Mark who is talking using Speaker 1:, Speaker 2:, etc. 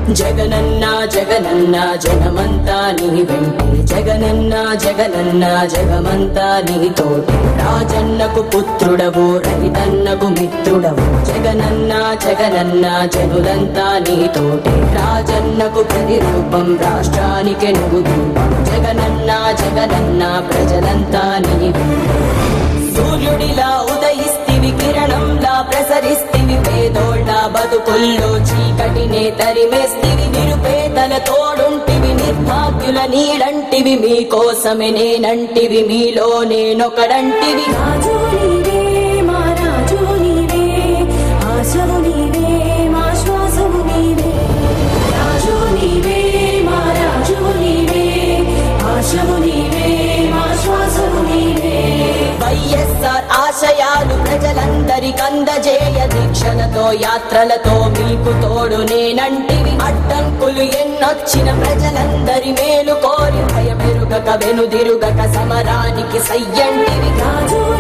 Speaker 1: జగనన్న జగనన్న జగమంతా నీ వెంటే జగనన్న జగనన్న జగమంతా నీ తోటి రాజన్నకు పుత్రుడవు రైతన్నకు మిత్రుడవు జగనన్న జగనన్న జనులంతా నీ తోటి రాజన్నకు ప్రతిరూపం రాష్ట్రానికి నువ్వు రూపం జగనన్న జగనన్న ప్రజలంతా నీ వెంటే సూర్యుడిలా ఉదయిస్తివి కిరణంలా ప్రసరిస్తివి పేదోళ్ళ బతుకుల్లో చీకటినే తరిమేస్తివి నిరుపేదల తోడుంటివి నిర్భాగ్యుల నీడంటివి మీకోసమే నేనంటివి మీలో నేనొకడంటివి
Speaker 2: రాజు నీవే మా రాజు నీవే ఆశవు నీవే మా శ్వాసము నీవే రాజు నీవే మా రాజు నీవే ఆశవు నీవే మా శ్వాసము నీవే
Speaker 1: వైఎస్ఆర్ ఆశయాలు ప్రజలందరికందజేయ దీక్షలతో యాత్రలతో మీకు తోడు నేనంటివి అడ్డంకులు ఎన్నొచ్చిన ప్రజలందరి మేలు కోరి భయమెరుగక వెనుదిరుగక సమరానికి సయ్యంటివి
Speaker 2: రాజు